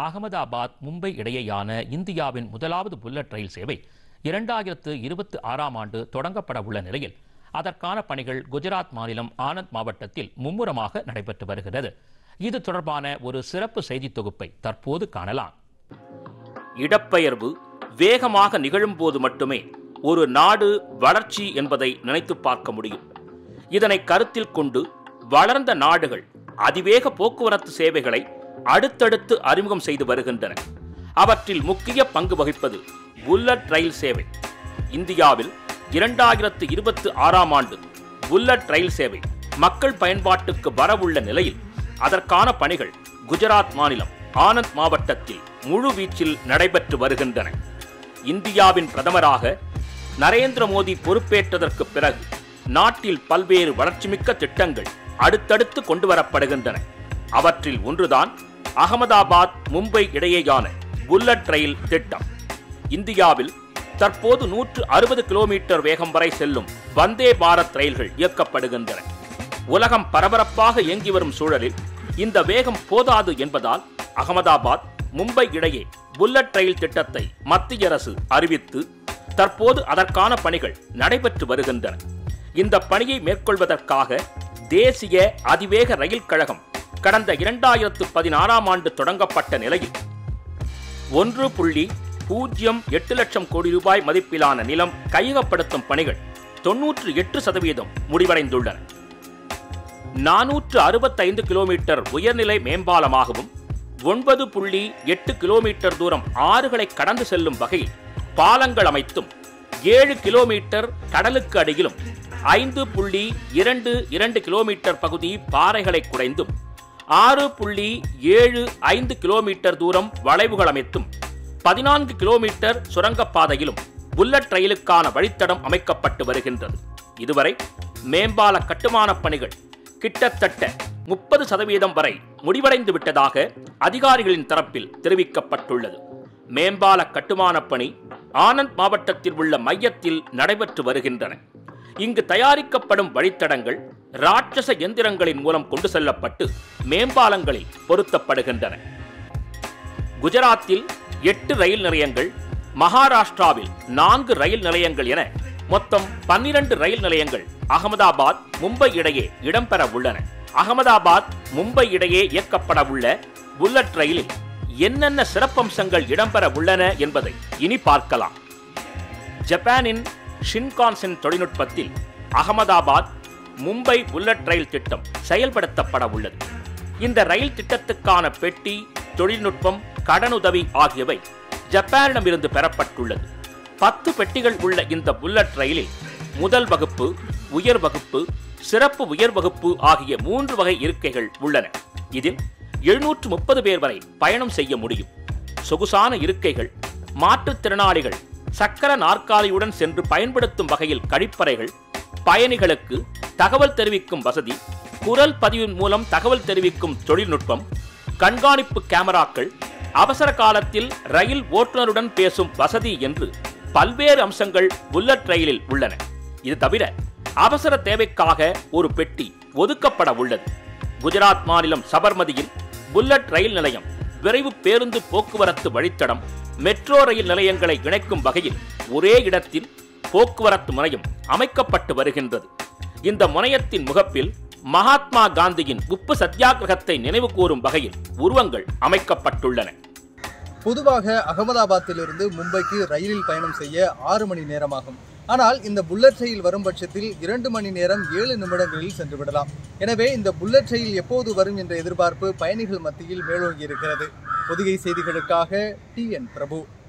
அகமதாபாத் மும்பை இடையேயான இந்தியாவின் முதலாவது புல்லட் ரயில் சேவை இரண்டாயிரத்து இருபத்தி ஆறாம் ஆண்டு தொடங்கப்பட உள்ள நிலையில் அதற்கான பணிகள் குஜராத் மாநிலம் ஆனந்த் மாவட்டத்தில் மும்முரமாக நடைபெற்று வருகிறது இது தொடர்பான ஒரு சிறப்பு செய்தி தொகுப்பை தற்போது காணலாம் இடப்பெயர்வு வேகமாக நிகழும்போது மட்டுமே ஒரு நாடு வளர்ச்சி என்பதை நினைத்து பார்க்க முடியும் இதனை கருத்தில் கொண்டு வளர்ந்த நாடுகள் அதிவேக போக்குவரத்து சேவைகளை அடுத்தடுத்து அறிமுகம் செய்து வருகின்றன அவற்றில் முக்கிய பங்கு வகிப்பது புல்லட் ரயில் சேவை இந்தியாவில் இரண்டாயிரத்து இருபத்தி ஆறாம் ஆண்டு புல்லட் ரயில் சேவை மக்கள் பயன்பாட்டுக்கு வரவுள்ள நிலையில் அதற்கான பணிகள் குஜராத் மாநிலம் ஆனந்த் மாவட்டத்தில் முழு வீச்சில் நடைபெற்று வருகின்றன இந்தியாவின் பிரதமராக நரேந்திர மோடி பொறுப்பேற்றதற்கு பிறகு நாட்டில் பல்வேறு வளர்ச்சிமிக்க திட்டங்கள் அடுத்தடுத்து கொண்டு வரப்படுகின்றன அவற்றில் ஒன்றுதான் அகமதாபாத் மும்பை இடையேயான புல்லட் ரயில் திட்டம் இந்தியாவில் தற்போது நூற்று அறுபது கிலோமீட்டர் வேகம் வரை செல்லும் வந்தே பாரத் ரயில்கள் இயக்கப்படுகின்றன உலகம் பரபரப்பாக இயங்கி வரும் சூழலில் இந்த வேகம் போதாது என்பதால் அகமதாபாத் மும்பை இடையே புல்லட் ரயில் திட்டத்தை மத்திய அரசு அறிவித்து தற்போது அதற்கான பணிகள் நடைபெற்று வருகின்றன இந்த பணியை மேற்கொள்வதற்காக தேசிய அதிவேக ரயில் கழகம் கடந்த இரண்டாயிரத்து பதினாறாம் ஆண்டு தொடங்கப்பட்ட நிலையில் ஒன்று புள்ளி பூஜ்ஜியம் எட்டு லட்சம் கோடி ரூபாய் மதிப்பிலான நிலம் கையகப்படுத்தும் பணிகள் தொன்னூற்று எட்டு சதவீதம் முடிவடைந்துள்ளன நானூற்று அறுபத்தைந்து கிலோமீட்டர் உயர்நிலை மேம்பாலமாகவும் ஒன்பது புள்ளி எட்டு கிலோமீட்டர் தூரம் ஆறுகளை கடந்து செல்லும் வகையில் பாலங்கள் அமைத்தும் ஏழு கிலோமீட்டர் கடலுக்கு அடியிலும் ஐந்து புள்ளி இரண்டு இரண்டு கிலோமீட்டர் பகுதி பாறைகளை குடைந்தும் ஆறு புள்ளி ஏழு ஐந்து கிலோமீட்டர் தூரம் வளைவுகள் அமைத்தும் பதினான்கு கிலோமீட்டர் சுரங்கப்பாதையிலும் புல்லட் ரயிலுக்கான வழித்தடம் அமைக்கப்பட்டு வருகின்றது இதுவரை மேம்பால கட்டுமானப் பணிகள் கிட்டத்தட்ட முப்பது சதவீதம் வரை முடிவடைந்து விட்டதாக அதிகாரிகளின் தரப்பில் தெரிவிக்கப்பட்டுள்ளது மேம்பால கட்டுமானப் பணி ஆனந்த் மாவட்டத்தில் உள்ள மையத்தில் நடைபெற்று வருகின்றன இங்கு தயாரிக்கப்படும் வழித்தடங்கள் ராட்சச எந்திரங்களின் மூலம் கொண்டு செல்லப்பட்டு மேம்பாலங்களில் பொருத்தப்படுகின்றன குஜராத்தில் எட்டு ரயில் நிலையங்கள் மகாராஷ்டிராவில் நான்கு ரயில் நிலையங்கள் என மொத்தம் பன்னிரண்டு ரயில் நிலையங்கள் அகமதாபாத் மும்பை இடையே இடம்பெற உள்ளன அகமதாபாத் மும்பை இடையே இயக்கப்பட உள்ள புல்லட் ரயிலில் என்னென்ன சிறப்பம்சங்கள் இடம்பெற உள்ளன என்பதை இனி பார்க்கலாம் ஜப்பானின் ஷின்கான்சன் தொழில்நுட்பத்தில் அகமதாபாத் மும்பை புல்லட் ரயில் திட்டம் செயல்படுத்தப்பட உள்ளது இந்த ரயில் திட்டத்துக்கான பெட்டி தொழில்நுட்பம் கடனுதவி ஆகியவை ஜப்பானிடமிருந்து பெறப்பட்டுள்ளது பத்து பெட்டிகள் உள்ள இந்த புல்லட் ரயிலில் முதல் வகுப்பு உயர் வகுப்பு சிறப்பு உயர் வகுப்பு ஆகிய மூன்று வகை இருக்கைகள் உள்ளன இதில் எழுநூற்று முப்பது பேர் வரை பயணம் செய்ய முடியும் சொகுசான இருக்கைகள் மாற்றுத்திறனாளிகள் சக்கர நாற்காலியுடன் சென்று பயன்படுத்தும் வகையில் கழிப்பறைகள் பயணிகளுக்கு தகவல் தெரிவிக்கும் வசதி குரல் பதிவின் மூலம் தகவல் தெரிவிக்கும் தொழில்நுட்பம் கண்காணிப்பு கேமராக்கள் அவசர காலத்தில் ரயில் ஓட்டுநருடன் பேசும் வசதி என்று பல்வேறு அம்சங்கள் புல்லட் ரயிலில் உள்ளன இது தவிர அவசர தேவைக்காக ஒரு பெட்டி ஒதுக்கப்பட உள்ளது குஜராத் மாநிலம் சபர்மதியில் புல்லட் ரயில் நிலையம் விரைவு பேருந்து போக்குவரத்து வழித்தடம் மெட்ரோ ரயில் நிலையங்களை இணைக்கும் வகையில் ஒரே இடத்தில் போக்குவரத்து முனையம் அமைக்கப்பட்டு வருகின்றது இந்த முனையத்தின் முகப்பில் மகாத்மா காந்தியின் உப்பு சத்தியாகிரகத்தை நினைவு கூறும் வகையில் உருவங்கள் அமைக்கப்பட்டுள்ளன பொதுவாக அகமதாபாத்திலிருந்து மும்பைக்கு ரயிலில் பயணம் செய்ய ஆறு மணி நேரமாகும் ஆனால் இந்த புல்லட் ரயில் வரும் பட்சத்தில் இரண்டு மணி நேரம் ஏழு நிமிடங்களில் சென்று விடலாம் எனவே இந்த புல்லட் ரயில் எப்போது வரும் என்ற எதிர்பார்ப்பு பயணிகள் மத்தியில் மேலோங்கி இருக்கிறது பொதிகை செய்திகளுக்காக டி என் பிரபு